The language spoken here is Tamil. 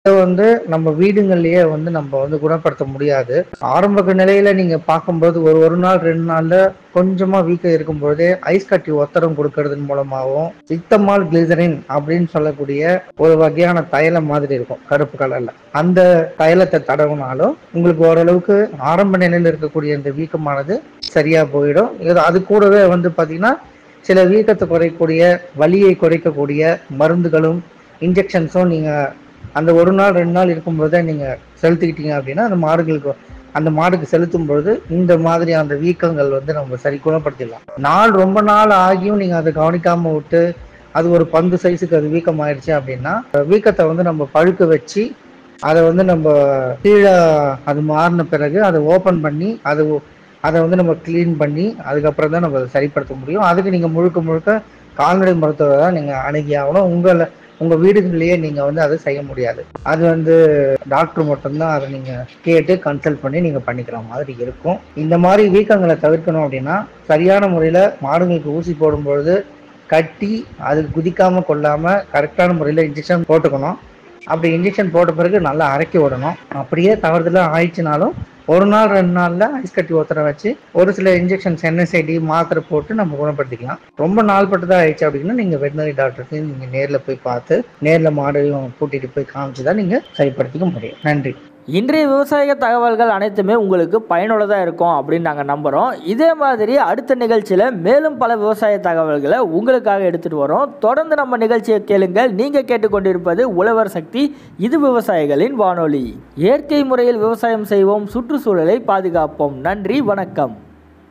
இதை வந்து நம்ம வீடுகள்லயே வந்து நம்ம வந்து குணப்படுத்த முடியாது ஆரம்ப நிலையில நீங்க பார்க்கும்போது ஒரு ஒரு நாள் ரெண்டு நாள்ல கொஞ்சமா வீக்கம் இருக்கும்பொழுதே ஐஸ் கட்டி ஒத்தடம் கொடுக்கறதன் மூலமாகவும் சித்தமால் கிளிசரின் அப்படின்னு சொல்லக்கூடிய ஒரு வகையான தைலம் மாதிரி இருக்கும் கருப்பு கலர்ல அந்த தைலத்தை தடவுனாலும் உங்களுக்கு ஓரளவுக்கு ஆரம்ப நிலையில இருக்கக்கூடிய இந்த வீக்கமானது சரியா போயிடும் இது அது கூடவே வந்து பாத்தீங்கன்னா சில வீக்கத்தை குறைக்கக்கூடிய வலியை குறைக்கக்கூடிய மருந்துகளும் இன்ஜெக்ஷன்ஸும் நீங்க அந்த ஒரு நாள் ரெண்டு நாள் இருக்கும்போதே நீங்க செலுத்திக்கிட்டீங்க அப்படின்னா அந்த மாடுகளுக்கு அந்த மாடுக்கு செலுத்தும் பொழுது இந்த மாதிரி அந்த வீக்கங்கள் வந்து நம்ம சரி குணப்படுத்திடலாம் நாள் ரொம்ப நாள் ஆகியும் நீங்க அதை கவனிக்காம விட்டு அது ஒரு பந்து சைஸுக்கு அது வீக்கம் ஆயிடுச்சு அப்படின்னா வீக்கத்தை வந்து நம்ம பழுக்க வச்சு அதை வந்து நம்ம கீழே அது மாறின பிறகு அதை ஓப்பன் பண்ணி அது அதை வந்து நம்ம க்ளீன் பண்ணி அதுக்கப்புறம் தான் நம்ம அதை சரிப்படுத்த முடியும் அதுக்கு நீங்கள் முழுக்க முழுக்க கால்நடை மருத்துவரை தான் நீங்கள் அணுகி ஆகணும் உங்களை உங்கள் வீடுகளிலேயே நீங்கள் வந்து அதை செய்ய முடியாது அது வந்து டாக்டர் மட்டும்தான் அதை நீங்கள் கேட்டு கன்சல்ட் பண்ணி நீங்கள் பண்ணிக்கிற மாதிரி இருக்கும் இந்த மாதிரி வீக்கங்களை தவிர்க்கணும் அப்படின்னா சரியான முறையில் மாடுங்களுக்கு ஊசி போடும்பொழுது கட்டி அதுக்கு குதிக்காம கொள்ளாம கரெக்டான முறையில் இன்ஜெக்ஷன் போட்டுக்கணும் அப்படி இன்ஜெக்ஷன் போட்ட பிறகு நல்லா அரைக்கி விடணும் அப்படியே தவறுதலாக ஆயிடுச்சுனாலும் ஒரு நாள் ரெண்டு நாள்ல ஐஸ் கட்டி ஒத்தரை வச்சு ஒரு சில இன்ஜெக்ஷன்ஸ் என்எஸ்ஐடி மாத்திரை போட்டு நம்ம குணப்படுத்திக்கலாம் ரொம்ப நாள் பட்டதா ஆயிடுச்சு அப்படின்னா நீங்க வெட்டினரி டாக்டருக்கு நீங்க நேர்ல போய் பார்த்து நேர்ல மாடையும் கூட்டிட்டு போய் காமிச்சு தான் நீங்க சரிப்படுத்திக்க முடியும் நன்றி இன்றைய விவசாய தகவல்கள் அனைத்துமே உங்களுக்கு பயனுள்ளதாக இருக்கும் அப்படின்னு நாங்கள் நம்புகிறோம் இதே மாதிரி அடுத்த நிகழ்ச்சியில் மேலும் பல விவசாய தகவல்களை உங்களுக்காக எடுத்துகிட்டு வரோம் தொடர்ந்து நம்ம நிகழ்ச்சியை கேளுங்கள் நீங்கள் கேட்டுக்கொண்டிருப்பது உழவர் சக்தி இது விவசாயிகளின் வானொலி இயற்கை முறையில் விவசாயம் செய்வோம் சுற்றுச்சூழலை பாதுகாப்போம் நன்றி வணக்கம்